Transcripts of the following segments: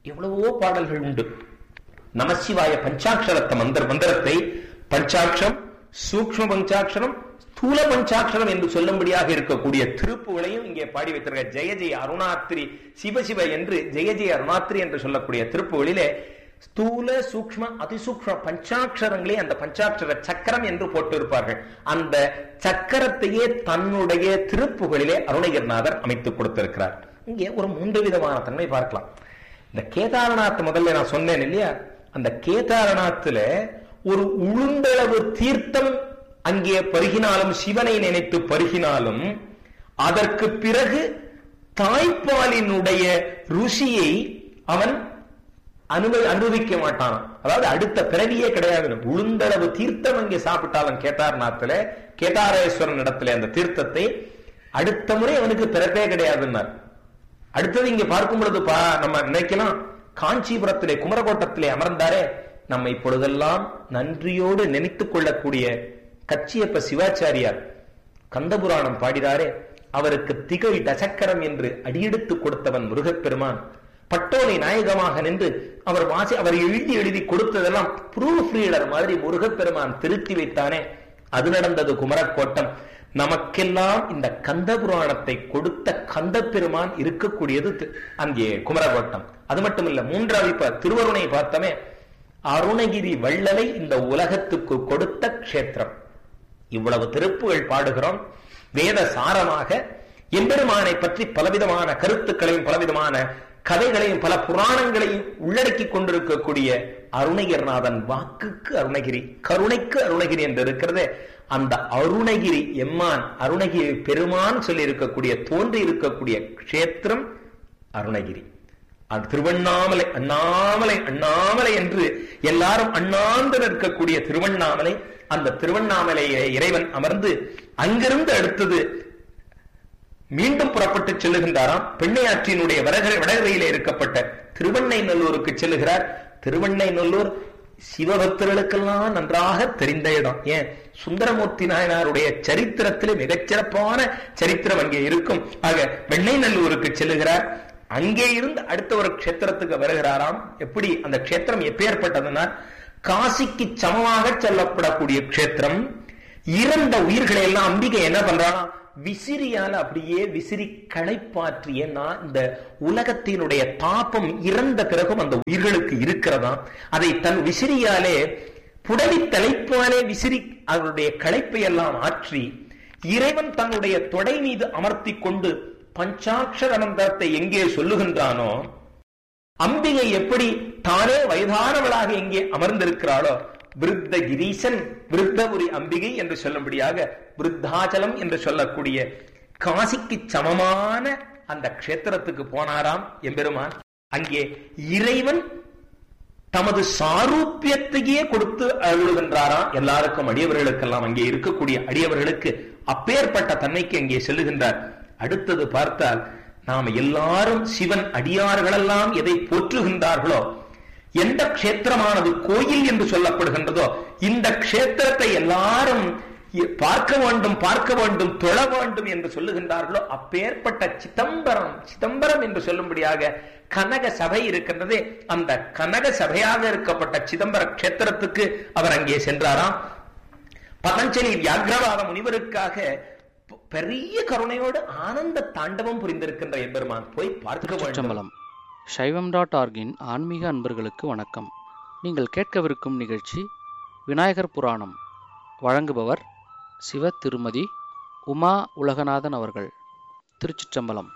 எவ்வளவோ பாடல்கள் உண்டு நமசிவாய பஞ்சாட்சரத்த மந்திர மந்திரத்தை பஞ்சாட்சரம் சூக்ஷ்ம பஞ்சாட்சரம் ஸ்தூல பஞ்சாட்சரம் என்று சொல்லும்படியாக இருக்கக்கூடிய திருப்புகளையும் இங்கே பாடி வைத்திருக்க ஜெய ஜெய அருணாத்திரி சிவசிவ என்று ஜெய ஜெய அருணாத்திரி என்று சொல்லக்கூடிய திருப்புகளிலே ஸ்தூல சூக்ஷ்ம அதிசூக்ஷ்ம பஞ்சாட்சரங்களே அந்த பஞ்சாட்சர சக்கரம் என்று போட்டு இருப்பார்கள் அந்த சக்கரத்தையே தன்னுடைய திருப்புகளிலே அருணகிரிநாதர் அமைத்துக் கொடுத்திருக்கிறார் இங்கே ஒரு மூன்று விதமான தன்மை பார்க்கலாம் இந்த கேதாரநாத் முதல்ல நான் சொன்னேன் இல்லையா அந்த கேதாரநாத்துல ஒரு உளுந்தளவு தீர்த்தம் அங்கே பருகினாலும் சிவனை நினைத்து பருகினாலும் அதற்கு பிறகு தாய்ப்பாலினுடைய ருசியை அவன் அனுபவி அனுபவிக்க மாட்டான் அதாவது அடுத்த பிறவியே கிடையாது உளுந்தளவு தீர்த்தம் அங்கே சாப்பிட்டாலும் கேதார்நாத்துல கேதாரேஸ்வரன் இடத்துல அந்த தீர்த்தத்தை அடுத்த முறை அவனுக்கு பிறப்பே கிடையாதுன்னார் அடுத்தது இங்க பார்க்கும் பொழுது பா நம்ம நினைக்கலாம் காஞ்சிபுரத்திலே குமரகோட்டத்திலே அமர்ந்தாரே நம்ம இப்பொழுதெல்லாம் நன்றியோடு நினைத்துக் கொள்ளக்கூடிய கச்சியப்ப சிவாச்சாரியார் கந்தபுராணம் பாடினாரே அவருக்கு திகழ் தசக்கரம் என்று அடியெடுத்து கொடுத்தவன் முருகப்பெருமான் பட்டோலை நாயகமாக நின்று அவர் வாசி அவர் எழுதி எழுதி கொடுத்ததெல்லாம் ப்ரூஃப் ரீடர் மாதிரி முருகப்பெருமான் திருத்தி வைத்தானே அது நடந்தது குமரக்கோட்டம் நமக்கெல்லாம் இந்த கந்த புராணத்தை கொடுத்த கந்த பெருமான் இருக்கக்கூடியது தி- அங்கே குமரகோட்டம் அது மட்டும் இல்ல மூன்றாவது இப்ப திருவருணை பார்த்தமே அருணகிரி வள்ளலை இந்த உலகத்துக்கு கொடுத்த க்ஷேத்திரம் இவ்வளவு திருப்புகள் பாடுகிறோம் வேத சாரமாக எம்பெருமானை பற்றி பலவிதமான கருத்துக்களையும் பலவிதமான கதைகளையும் பல புராணங்களையும் உள்ளடக்கி கொண்டிருக்கக்கூடிய அருணகிரிநாதன் வாக்குக்கு அருணகிரி கருணைக்கு அருணகிரி என்று இருக்கிறது அந்த அருணகிரி எம்மான் அருணகிரி பெருமான் சொல்லி இருக்கக்கூடிய தோன்றி இருக்கக்கூடிய க்ஷேத்திரம் அருணகிரி அது திருவண்ணாமலை அண்ணாமலை அண்ணாமலை என்று எல்லாரும் அண்ணாந்து நிற்கக்கூடிய திருவண்ணாமலை அந்த திருவண்ணாமலையை இறைவன் அமர்ந்து அங்கிருந்து அடுத்தது மீண்டும் புறப்பட்டு செல்லுகின்றாராம் பெண்ணையாற்றினுடைய வடகரை வடகரையிலே இருக்கப்பட்ட திருவண்ணை நல்லூருக்கு செல்லுகிறார் திருவண்ணை நல்லூர் சிவபக்தர்களுக்கெல்லாம் நன்றாக தெரிந்த இடம் ஏன் சுந்தரமூர்த்தி நாயனாருடைய சரித்திரத்திலே மிகச்சிறப்பான சரித்திரம் அங்கே இருக்கும் ஆக வெண்ணை நல்லூருக்கு செல்லுகிறார் அங்கே இருந்து அடுத்த ஒரு க்ஷேத்திரத்துக்கு வருகிறாராம் எப்படி அந்த க்ஷேத்திரம் எப்பேற்பட்டதுன்னா காசிக்கு சமமாக சொல்லப்படக்கூடிய க்ஷேத்திரம் இறந்த உயிர்களை எல்லாம் அம்பிகை என்ன பண்றானா விசிறியால அப்படியே விசிறி களைப்பாற்றிய நான் இந்த உலகத்தினுடைய தாபம் இறந்த பிறகும் அந்த உயிர்களுக்கு இருக்கிறதா அதை தன் விசிறியாலே புடவி தலைப்பாலே விசிறி அவருடைய களைப்பை எல்லாம் ஆற்றி இறைவன் தன்னுடைய தொடை மீது அமர்த்தி கொண்டு பஞ்சாட்சர மந்திரத்தை எங்கே சொல்லுகின்றானோ அம்பிகை எப்படி தானே வயதானவளாக எங்கே அமர்ந்திருக்கிறாளோ விருத்த கிரீசன் விருத்தபுரி அம்பிகை என்று சொல்லும்படியாக விருத்தாச்சலம் என்று சொல்லக்கூடிய காசிக்கு சமமான அந்த க்ஷேத்திரத்துக்கு போனாராம் எம்பெருமான் அங்கே இறைவன் தமது சாரூபியத்தையே கொடுத்து அருளுகின்றாராம் எல்லாருக்கும் அடியவர்களுக்கெல்லாம் அங்கே இருக்கக்கூடிய அடியவர்களுக்கு அப்பேற்பட்ட தன்மைக்கு அங்கே செல்லுகின்றார் அடுத்தது பார்த்தால் நாம் எல்லாரும் சிவன் அடியார்களெல்லாம் எதை போற்றுகின்றார்களோ எந்த க்ஷேத்திரமானது கோயில் என்று சொல்லப்படுகின்றதோ இந்த க்ஷேத்திரத்தை எல்லாரும் பார்க்க வேண்டும் பார்க்க வேண்டும் தொழ வேண்டும் என்று சொல்லுகின்றார்களோ அப்பேற்பட்ட சிதம்பரம் சிதம்பரம் என்று சொல்லும்படியாக கனக சபை இருக்கின்றதே அந்த கனக சபையாக இருக்கப்பட்ட சிதம்பர க்ஷேத்திரத்துக்கு அவர் அங்கே சென்றாராம் பதஞ்சலி வியாகிரவாத முனிவருக்காக பெ- பெரிய கருணையோடு ஆனந்த தாண்டவம் புரிந்திருக்கின்ற எம்பெருமான் போய் பார்க்க வேண்டும் திருச்சிற்றம்பலம் சைவம் டாட் ஆர்கின் ஆன்மீக அன்பர்களுக்கு வணக்கம் நீங்கள் கேட்கவிருக்கும் நிகழ்ச்சி விநாயகர் புராணம் வழங்குபவர் சிவ திருமதி உமா உலகநாதன் அவர்கள் திருச்சிற்றம்பலம்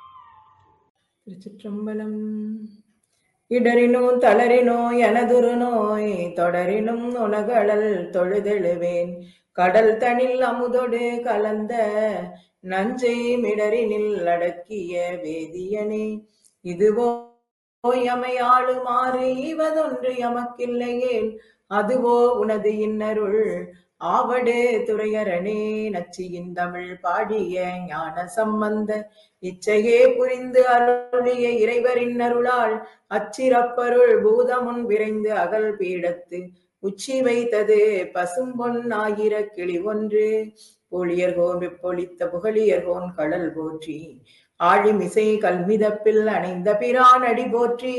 திருச்சிற்றம்பலம் இடரினோ தளரினோ எனதுரு நோய் தொடரினும் உலகளல் தொழுதெழுவேன் கடல் தனில் அமுதொடு கலந்த நஞ்சை மிடரினில் அடக்கிய வேதியனே இதுவோ எமையாளுமாறு ஈவதொன்று எமக்கில்லையேல் அதுவோ உனது இன்னருள் ஆவடு துறையரணே நச்சியின் தமிழ் பாடிய ஞான சம்பந்த இச்சையே புரிந்து அருளிய இறைவரின் அருளால் அச்சிறப்பருள் பூதமுன் விரைந்து அகல் பீடத்து உச்சி வைத்தது பசும்பொன் ஆயிர கிளி ஒன்று பொழியர்கோன் வெப்பொழித்த புகழியர்கோன் கடல் போற்றி ஆழிமிசை கல்மிதப்பில் அணைந்த பிரான் அடி போற்றி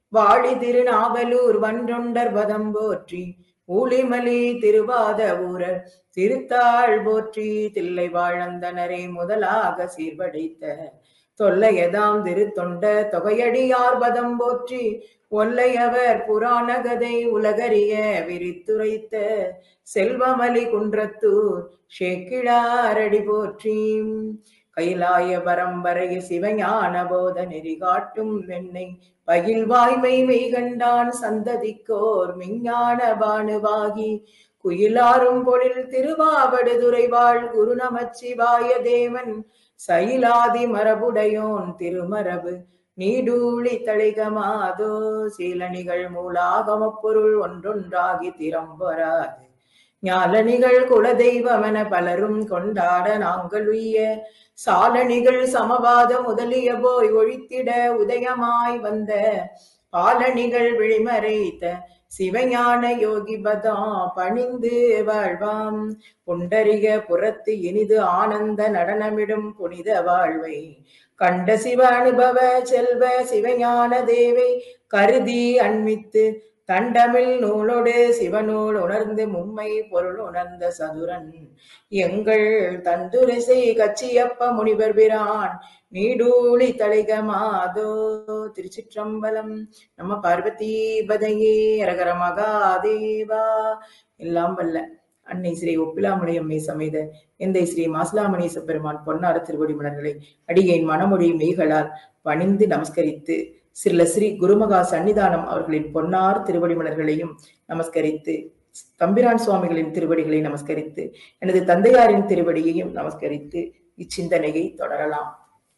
வாழி திருநாவலூர் வன்றொண்டர் பதம் போற்றி ஊழிமலி திருவாத ஊரர் திருத்தாள் போற்றி தில்லை வாழந்தனரை முதலாக சீர்படைத்த தொல்லையதாம் திருத்தொண்ட தொகையடியார் பதம் போற்றி ஒல்லையவர் புராண கதை உலகறிய விரித்துரைத்த செல்வமலி குன்றத்தூர் ஷேக்கிழாரடி போற்றி கைலாய பரம்பரைய சிவஞான போத நெறி காட்டும் வெண்ணை பகில் வாய்மை மெய்கண்டான் சந்ததிக்கோர் மெஞ்ஞான பானுவாகி குயிலாரும் பொழில் திருவாவடுதுறை வாழ் குரு நமச்சிவாய தேவன் சயிலாதி மரபுடையோன் திருமரபு நீடூழி தளிகமாதோ சீலணிகள் மூலாகம பொருள் ஒன்றொன்றாகி திறம்பொராது ஞாலணிகள் குலதெய்வமென பலரும் கொண்டாட நாங்கள் உய்ய சாலணிகள் சமவாத முதலிய போய் ஒழித்திட உதயமாய் வந்த பாலணிகள் விழிமறைத்த சிவஞான யோகி பதம் பணிந்து வாழ்வாம் புண்டரிக புறத்து இனிது ஆனந்த நடனமிடும் புனித வாழ்வை கண்ட சிவ அனுபவ செல்வ சிவஞான தேவை கருதி அண்மித்து தண்டமிழ் நூலோடு சிவநூல் உணர்ந்து மும்மை பொருள் உணர்ந்த சதுரன் எங்கள் தந்துரிசை கச்சியப்ப முனிவர் பிரான் நீடூழி தளிகமாதோ திருச்சிற்றம்பலம் நம்ம பார்வதி பதையே அரகர மகாதேவா எல்லாம் வல்ல அன்னை ஸ்ரீ ஒப்பிலாமணியம்மை சமேத எந்தை ஸ்ரீ மாசிலாமணீச பெருமான் பொன்னார திருவடி மலர்களை அடியேன் மனமொழி மெய்களால் பணிந்து நமஸ்கரித்து சில ஸ்ரீ குருமகா சன்னிதானம் அவர்களின் பொன்னார் திருவடி மலர்களையும் நமஸ்கரித்து தம்பிரான் சுவாமிகளின் திருவடிகளை நமஸ்கரித்து எனது தந்தையாரின் திருவடியையும் நமஸ்கரித்து இச்சிந்தனையை தொடரலாம்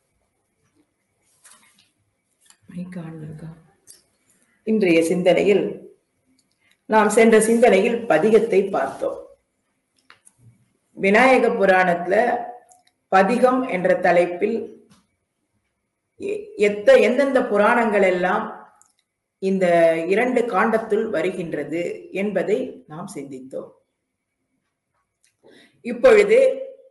இன்றைய சிந்தனையில் நாம் சென்ற சிந்தனையில் பதிகத்தை பார்த்தோம் விநாயக புராணத்துல பதிகம் என்ற தலைப்பில் எ- எத்த எந்தெந்த புராணங்கள் எல்லாம் இந்த இரண்டு காண்டத்துள் வருகின்றது என்பதை நாம் சிந்தித்தோம் இப்பொழுது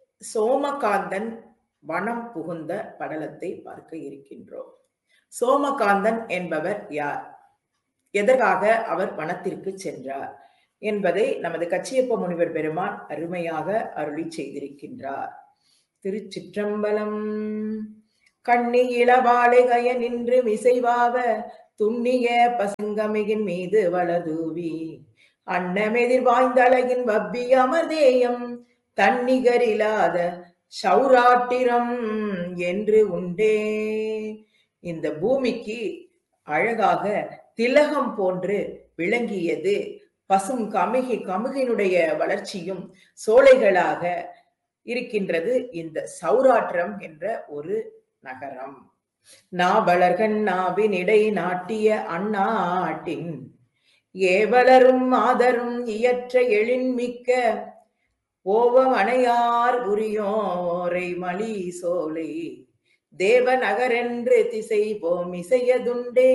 சோமகாந்தன் வனம் புகுந்த படலத்தை பார்க்க இருக்கின்றோம் சோமகாந்தன் என்பவர் யார் எதற்காக அவர் வனத்திற்கு சென்றார் என்பதை நமது கச்சியப்ப முனிவர் பெருமான் அருமையாக அருளி செய்திருக்கின்றார் திருச்சிற்றம்பலம் கண்ணி இளவாளைகைய நின்று மிசைவாவ துண்ணிய பசுங்கமையின் மீது வளதூவி அன்னமெதிர் வாய்ந்தழகின் வப்பி அமர்தேயம் தன்னிகரில்லாத சௌராட்டிரம் என்று உண்டே இந்த பூமிக்கு அழகாக திலகம் போன்று விளங்கியது பசும் கமுகி கமுகினுடைய வளர்ச்சியும் சோலைகளாக இருக்கின்றது இந்த சௌராஷ்டிரம் என்ற ஒரு நகரம் நாவலர்கண் நாவினிடை நாட்டிய அந்நாட்டின் ஏவலரும் மாதரும் இயற்ற எழின்மிக்க ஓவம் அணையார் உரியோரை மலி சோலை தேவ நகரென்று திசை போம் இசையதுண்டே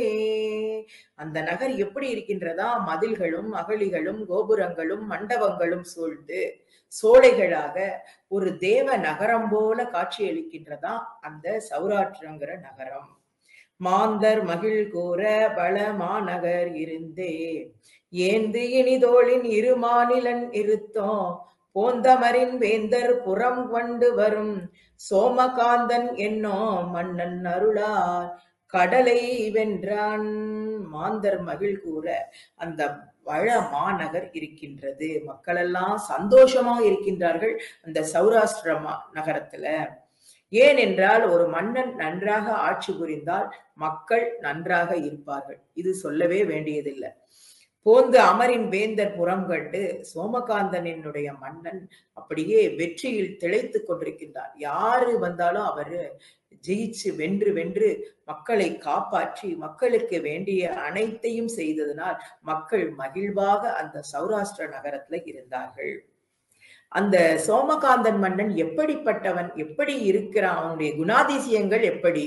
அந்த நகர் எப்படி இருக்கின்றதா மதில்களும் அகழிகளும் கோபுரங்களும் மண்டபங்களும் சூழ்ந்து சோலைகளாக ஒரு தேவ நகரம் போல காட்சியளிக்கின்றதா அந்த சௌராஷ்டிரங்கிற நகரம் மாந்தர் மகிழ் கூற பல மாநகர் இருந்தே ஏந்து இனிதோளின் இரு மாநிலன் இருத்தோம் போந்தமரின் வேந்தர் புறம் கொண்டு வரும் சோமகாந்தன் என்னோ மன்னன் அருளார் கடலை வென்றான் மாந்தர் மகிழ் கூற அந்த வள மாநகர் இருக்கின்றது மக்களெல்லாம் சந்தோஷமா இருக்கின்றார்கள் அந்த சௌராஷ்டிர மா- நகரத்துல ஏனென்றால் ஒரு மன்னன் நன்றாக ஆட்சி புரிந்தால் மக்கள் நன்றாக இருப்பார்கள் இது சொல்லவே வேண்டியதில்லை போந்து அமரின் வேந்தர் புறம் கண்டு சோமகாந்தனினுடைய மன்னன் அப்படியே வெற்றியில் திளைத்துக் கொண்டிருக்கின்றார் யாரு வந்தாலும் அவரு ஜெயிச்சு வென்று வென்று மக்களை காப்பாற்றி மக்களுக்கு வேண்டிய அனைத்தையும் செய்ததனால் மக்கள் மகிழ்வாக அந்த சௌராஷ்டிர நகரத்துல இருந்தார்கள் அந்த சோமகாந்தன் மன்னன் எப்படிப்பட்டவன் எப்படி இருக்கிறான் அவனுடைய குணாதிசயங்கள் எப்படி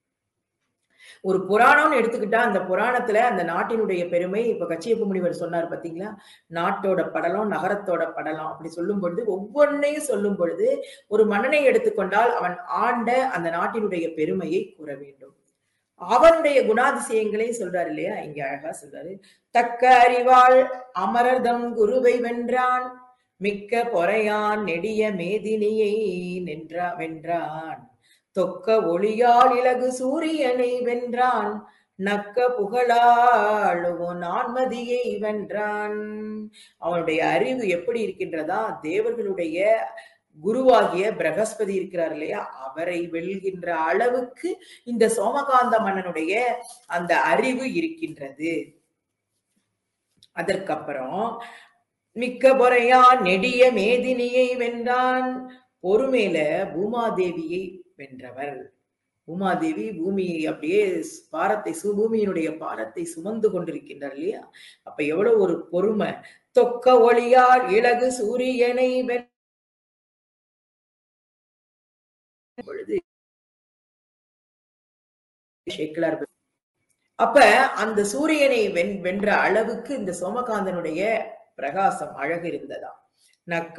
ஒரு புராணம்னு எடுத்துக்கிட்டா அந்த புராணத்துல அந்த நாட்டினுடைய பெருமை இப்ப கச்சியப்ப முனிவர் சொன்னார் பாத்தீங்களா நாட்டோட படலம் நகரத்தோட படலம் அப்படி சொல்லும் பொழுது ஒவ்வொன்றையும் சொல்லும் பொழுது ஒரு மன்னனை எடுத்துக்கொண்டால் அவன் ஆண்ட அந்த நாட்டினுடைய பெருமையை கூற வேண்டும் அவனுடைய குணாதிசயங்களை சொல்றாரு இல்லையா இங்க அழகா சொல்றாரு தக்க அறிவாள் அமரர்தம் குருவை வென்றான் மிக்க பொறையான் நெடிய மேதினியை நின்றா வென்றான் தொக்க ஒளியால் இலகு சூரியனை வென்றான் நக்க புகழாளுவோன் ஆன்மதியை வென்றான் அவனுடைய அறிவு எப்படி இருக்கின்றதா தேவர்களுடைய குருவாகிய பிரகஸ்பதி இருக்கிறார் இல்லையா அவரை வெல்கின்ற அளவுக்கு இந்த சோமகாந்த மன்னனுடைய அந்த அறிவு இருக்கின்றது அதற்கப்புறம் மிக்க பொறையா நெடிய மேதினியை வென்றான் பொறுமையில பூமாதேவியை வென்றவர் பூமாதேவி பூமியை அப்படியே பாரத்தை சு பூமியினுடைய பாரத்தை சுமந்து கொண்டிருக்கின்றார் இல்லையா அப்ப எவ்வளவு ஒரு பொறுமை தொக்க ஒளியால் இலகு சூரியனை வென் பொழுது சேக்கிழார் அப்ப அந்த சூரியனை வென் வென்ற அளவுக்கு இந்த சோமகாந்தனுடைய பிரகாசம் அழகு இருந்ததா நக்க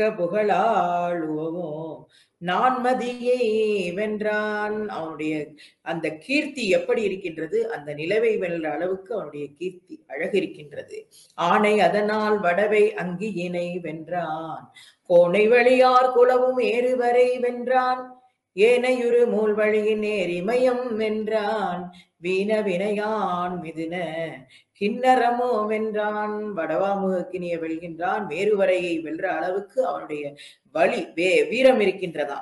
புகழாளுவோம் நான்மதியை வென்றான் அவனுடைய அந்த கீர்த்தி எப்படி இருக்கின்றது அந்த நிலவை வென்ற அளவுக்கு அவனுடைய கீர்த்தி அழகு இருக்கின்றது ஆணை அதனால் வடவை அங்கியினை வென்றான் கோணை வழியார் குலவும் ஏறுவரை வென்றான் ஏனையுறு மூல் வழியின் நேரிமயம் வென்றான் வீண வினையான் மிதுன கிண்ணரமோ வென்றான் வடவாமுகக்கினிய வெல்கின்றான் மேருவரையை வெல்ற அளவுக்கு அவனுடைய வலி வே வீரம் இருக்கின்றதா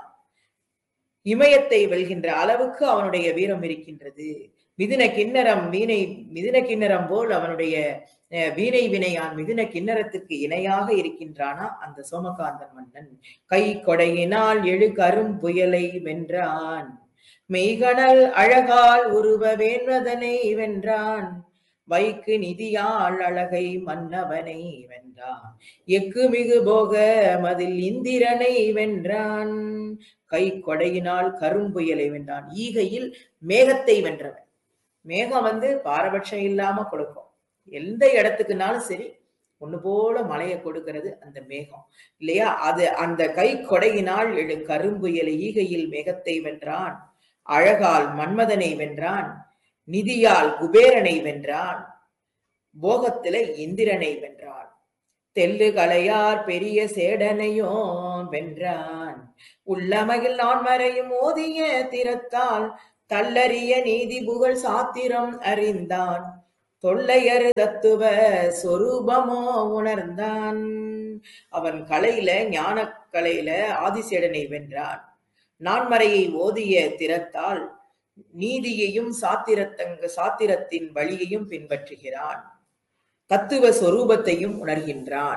இமயத்தை வெல்கின்ற அளவுக்கு அவனுடைய வீரம் இருக்கின்றது மிதுன கிண்ணரம் வீணை மிதுன கிண்ணரம் போல் அவனுடைய அஹ், வீணை வினையான் மிதுன கிண்ணறத்துக்கு இணையாக இருக்கின்றானா அந்த சோமகாந்தன் மன்னன் கை கொடையினால் எழு கரும் புயலை வென்றான் மெய்கணல் அழகால் உருவ வேண்மதனை வென்றான் வைக்கு நிதியாள் அழகை மன்னவனை வென்றான் எக்கு மிகு போக மதில் இந்திரனை வென்றான் கை கொடையினால் கரும்புயலை வென்றான் ஈகையில் மேகத்தை வென்றவன் மேகம் வந்து பாரபட்சம் இல்லாம கொடுக்கும் எந்த இடத்துக்குனாலும் சரி ஒண்ணு போல மழையை கொடுக்கிறது அந்த மேகம் இல்லையா அது அந்த கை கொடையினால் எழு கரும்புயலை ஈகையில் மேகத்தை வென்றான் அழகால் மன்மதனை வென்றான் நிதியால் குபேரனை வென்றான் போகத்தில இந்திரனை வென்றான் தெல்லு கலையார் பெரிய சேடனையும் வென்றான் உள்ளமையில் நான் மறையும் ஓதிய திறத்தால் தள்ளறிய நீதி புகழ் சாத்திரம் அறிந்தான் தொல்லையரு தத்துவ சொரூபமோ உணர்ந்தான் அவன் கலையில ஞான கலையில ஆதிசேடனை வென்றான் நான்மறையை ஓதிய திறத்தால் நீதியையும் சாத்திரத்தங்க சாத்திரத்தின் வழியையும் பின்பற்றுகிறான் தத்துவ சொரூபத்தையும் உணர்கின்றான்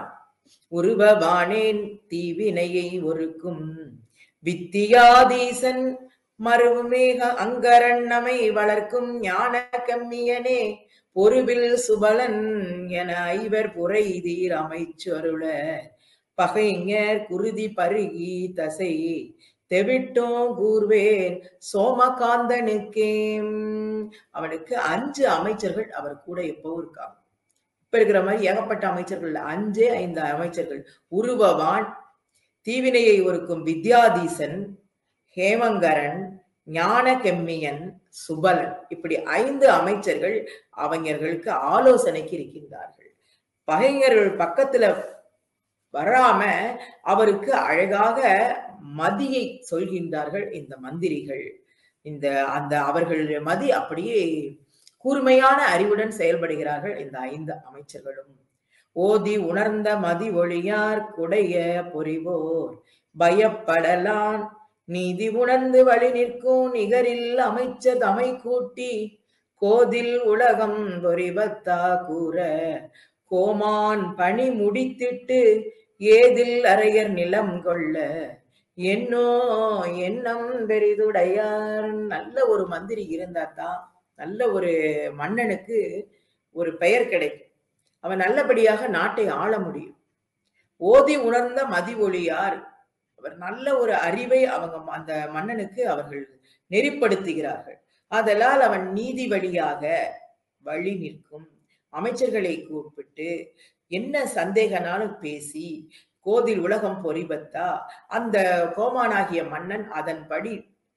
உருவபானேன் தீவினையை ஒருக்கும் வித்தியாதீசன் மறுமேக அங்கரண்ணமை வளர்க்கும் ஞான கம்மியனே பொறுவில் சுபலன் என ஐவர் புரைதீர் அமைச்சருள பகைஞர் குருதி பருகி தசை தெவிட்டோம் கூர்வேன் சோமகாந்தனுக்கே அவனுக்கு அஞ்சு அமைச்சர்கள் அவர் கூட எப்பவும் இருக்காங்க இப்ப இருக்கிற மாதிரி ஏகப்பட்ட அமைச்சர்கள் இல்ல. அஞ்சே ஐந்து அமைச்சர்கள் உருவவான் தீவினையை ஒருக்கும் வித்யாதீசன் ஹேமங்கரன் ஞான கெம்மியன் சுபலன் இப்படி ஐந்து அமைச்சர்கள் அவங்களுக்கு ஆலோசனைக்கு இருக்கின்றார்கள் பகைஞர்கள் பக்கத்துல வராம அவருக்கு அழகாக மதியை சொல்கின்றார்கள் இந்த மந்திரிகள் இந்த அந்த அவர்கள் மதி அப்படியே கூர்மையான அறிவுடன் செயல்படுகிறார்கள் இந்த ஐந்து அமைச்சர்களும் ஓதி உணர்ந்த மதி ஒளியார் குடைய பொறிவோர் பயப்படலான் நீதி உணர்ந்து வழி நிற்கும் நிகரில் அமைச்சர் தமை கூட்டி கோதில் உலகம் பொறிவத்தா கூற கோமான் பணி முடித்திட்டு ஏதில் அரையர் நிலம் கொள்ள என்னோ எண்ணம் பெரிதுடையார் நல்ல ஒரு மந்திரி இருந்தாதான் நல்ல ஒரு மன்னனுக்கு ஒரு பெயர் கிடைக்கும் அவன் நல்லபடியாக நாட்டை ஆள முடியும் ஓதி உணர்ந்த மதி ஒளியார் அவர் நல்ல ஒரு அறிவை அவங்க அந்த மன்னனுக்கு அவர்கள் நெறிப்படுத்துகிறார்கள் அதனால் அவன் நீதி வழியாக வழி நிற்கும் அமைச்சர்களை கூப்பிட்டு என்ன சந்தேகனாலும் பேசி கோதில் உலகம் பொறிபத்தா அந்த கோமானாகிய மன்னன் அதன்படி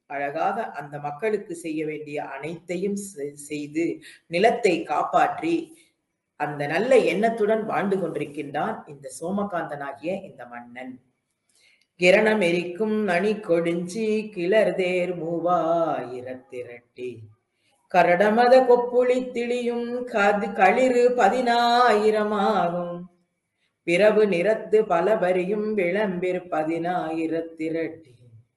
அழகாக அந்த மக்களுக்கு செய்ய வேண்டிய அனைத்தையும் செ- செய்து நிலத்தை காப்பாற்றி அந்த நல்ல எண்ணத்துடன் வாழ்ந்து கொண்டிருக்கின்றான் இந்த சோமகாந்தனாகிய இந்த மன்னன் கிரணம் எரிக்கும் அணி கொடிஞ்சி கிளர்தேர் மூவாயிரத்திரட்டி கரடமத கொப்புளி திளியும் கது களிறு பதினாயிரமாகும் பிறவு நிறத்து பலபரியும் விளம்பிற் பதினாயிரத்திரட்டி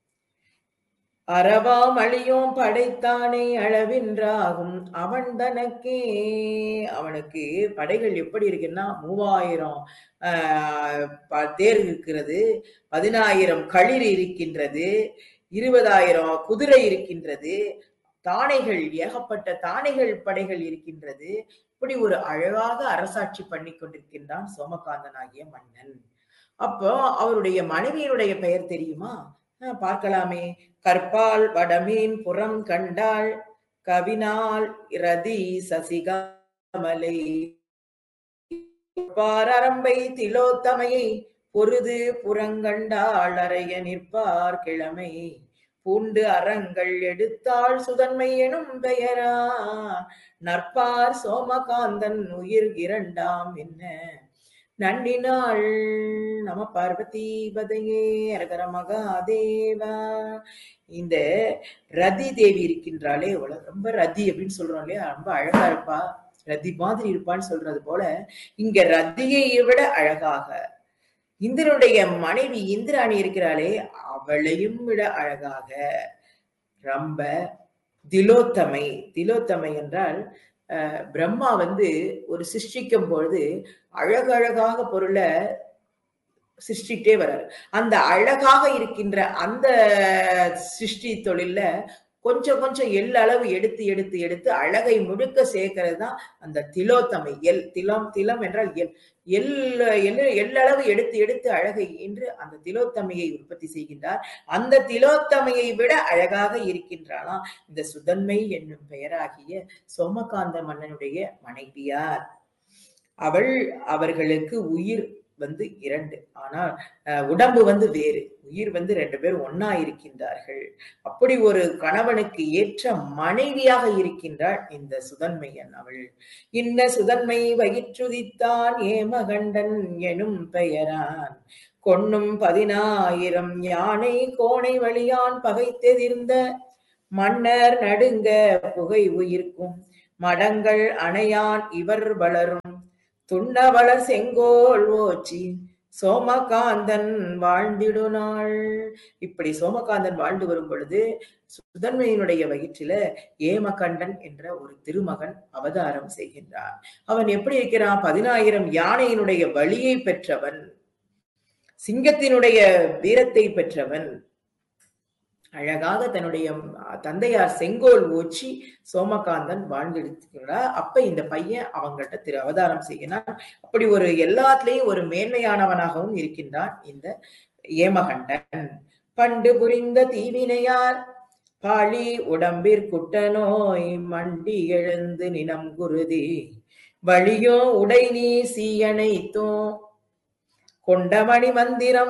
அறவாம் அழியோம் படைத்தானே அளவின்றாகும் அவன் தனக்கே அவனுக்கு படைகள் எப்படி இருக்குன்னா மூவாயிரம் ஆஹ், ப- தேர் இருக்கிறது பதினாயிரம் களிர் இருக்கின்றது இருபதாயிரம் குதிரை இருக்கின்றது தானைகள் ஏகப்பட்ட தானைகள் படைகள் இருக்கின்றது இப்படி ஒரு அழகாக அரசாட்சி பண்ணி கொண்டிருக்கின்றான் சோமகாந்தனாகிய மன்னன் அப்போ அவருடைய மனைவியினுடைய பெயர் தெரியுமா அஹ் பார்க்கலாமே கற்பால் வடமீன் புறம் கண்டாள் கவினால் ரதி சசிகாமலை பாரம்பை திலோத்தமையை பொருது புறங்கண்டாள் அறைய நிற்பார் கிழமை பூண்டு அறங்கள் எடுத்தாள் சுதன்மை எனும் பெயரா நற்பார் சோமகாந்தன் உயிர் இரண்டாம் என்ன நன்றினாள் நம பார்வதி பதையே அரகர மகாதேவா இந்த ரதி தேவி இருக்கின்றாளே அவள ரொம்ப ரதி அப்படின்னு சொல்றோம் இல்லையா ரொம்ப அழகா இருப்பா ரதி மாதிரி இருப்பான்னு சொல்றது போல இங்க ரதியை விட அழகாக இந்திரனுடைய மனைவி இந்திராணி இருக்கிறாளே அவளையும் விட அழகாக ரொம்ப திலோத்தமை திலோத்தமை என்றால் அஹ், பிரம்மா வந்து ஒரு சிருஷ்டிக்கும் பொழுது அழகழகாக பொருளை சிருஷ்டிட்டே வர்றாரு அந்த அழகாக இருக்கின்ற அந்த சிருஷ்டி தொழில்ல கொஞ்சம் கொஞ்சம் எள்ளளவு எடுத்து எடுத்து எடுத்து அழகை முழுக்க சேர்க்கிறது தான் அந்த திலோத்தமை எல் திலம் திலம் என்றால் எல் எல் எல் எள்ளளவு எடுத்து எடுத்து அழகை என்று அந்த திலோத்தமையை உற்பத்தி செய்கின்றார் அந்த திலோத்தமையை விட அழகாக இருக்கின்றாளாம் இந்த சுதன்மை என்னும் பெயராகிய சோமகாந்த மன்னனுடைய மனைவியார் அவள் அவர்களுக்கு உயிர் வந்து இரண்டு ஆனால் அஹ், உடம்பு வந்து வேறு உயிர் வந்து ரெண்டு பேர் ஒன்னா இருக்கின்றார்கள் அப்படி ஒரு கணவனுக்கு ஏற்ற மனைவியாக இருக்கின்றாள் இந்த சுதன்மையன் அவள் இன்ன சுதன்மை வயிற்றுதித்தான் ஏமகண்டன் எனும் பெயரான் கொன்னும் பதினாயிரம் யானை கோணை வழியான் பகைத்தெதிர்ந்த மன்னர் நடுங்க புகை உயிர்க்கும் மடங்கள் அணையான் இவர் வளரும் துண்ணவளர் செங்கோல் ஓச்சி சோமகாந்தன் வாழ்ந்திடு நாள் இப்படி சோமகாந்தன் வாழ்ந்து வரும் பொழுது சுதன்மையினுடைய வயிற்றில ஏமகண்டன் என்ற ஒரு திருமகன் அவதாரம் செய்கின்றான் அவன் எப்படி இருக்கிறான் பதினாயிரம் யானையினுடைய வழியை பெற்றவன் சிங்கத்தினுடைய வீரத்தை பெற்றவன் அழகாக தன்னுடைய தந்தையார் செங்கோல் ஊச்சி சோமகாந்தன் வாழ்ந்தெடுத்துக்கிறார் அப்ப இந்த பையன் அவங்கள்ட்ட திரு அவதாரம் செய்கிறான் அப்படி ஒரு எல்லாத்துலயும் ஒரு மேன்மையானவனாகவும் இருக்கின்றான் இந்த ஏமகண்டன் பண்டு புரிந்த தீவினையார் பாழி உடம்பிற்குட்ட நோய் மண்டி எழுந்து நினம் குருதி வழியோ உடை நீ சீயனைத்தோ கொண்டமணி மந்திரம்